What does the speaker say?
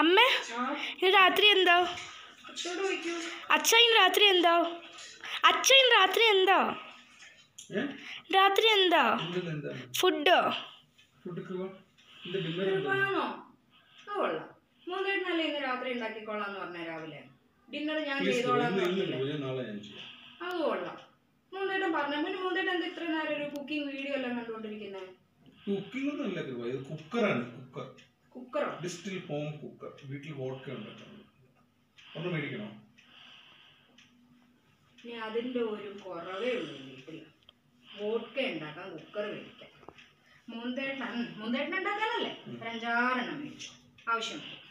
അമ്മേ ആ ഇന്ന് രാത്രി എന്താ അച്ഛനോട് ചോദിക്കൂ അച്ഛ ഇന്ന് രാത്രി എന്താ അച്ഛ ഇന്ന് രാത്രി എന്താ ഏ? രാത്രി എന്താ എന്താണ് എന്താണ് ഫുഡ് ഫുഡ് എന്താ ഡിന്നർ എന്താ ആണോ അത് കൊള്ളാം മൂന്നേട്ടനല്ലേ ഇന്ന് രാത്രി ഉണ്ടാക്കിക്കോളാന്ന് പറഞ്ഞ രാവിലെ ഡിന്നർ ഞാൻ പ്ലീസ് ചെയ്തോളാം ഇന്ന് ഇന്ന് പറഞ്ഞില്ലേ പൂജ നാളെ ഞാൻ ചെയ്യാം അത് കൊള്ളാം മൂന്നേട്ടൻ പറഞ്ഞ പിന്നെ മൂന്നേട്ടൻ എന്താ ഇത്ര നേരം ഒരു കുക്കിംഗ് വീഡിയോ എല്ലാം കണ്ടുകൊണ്ടിരിക്കുന്നത് കുക്കിംഗ് ഒന്നും അല്ല കൃപ ഇത് കുക്കറാണ് കുക്കർ കുക്കറോ ഡിസ്റ്റിൽ ഹോം കുക്കർ വീട്ടിൽ വോഡ്ക ഉണ്ടാക്കണം ഒന്ന് മേടിക്കണോ ഇനി അതിന്റെ ഒരു കുറവേ ഉള്ളൂ വീട്ടിൽ വോഡ്ക ഉണ്ടാക്കാൻ കുക്കർ മേടിക്കാം മൂന്തേട്ടൻ മൂന്തേട്ടൻ ഉണ്ടാക്കാനല്ലേ ഒരു അഞ്ചാറെണ്ണം മേടിച്ചു ആവശ്യം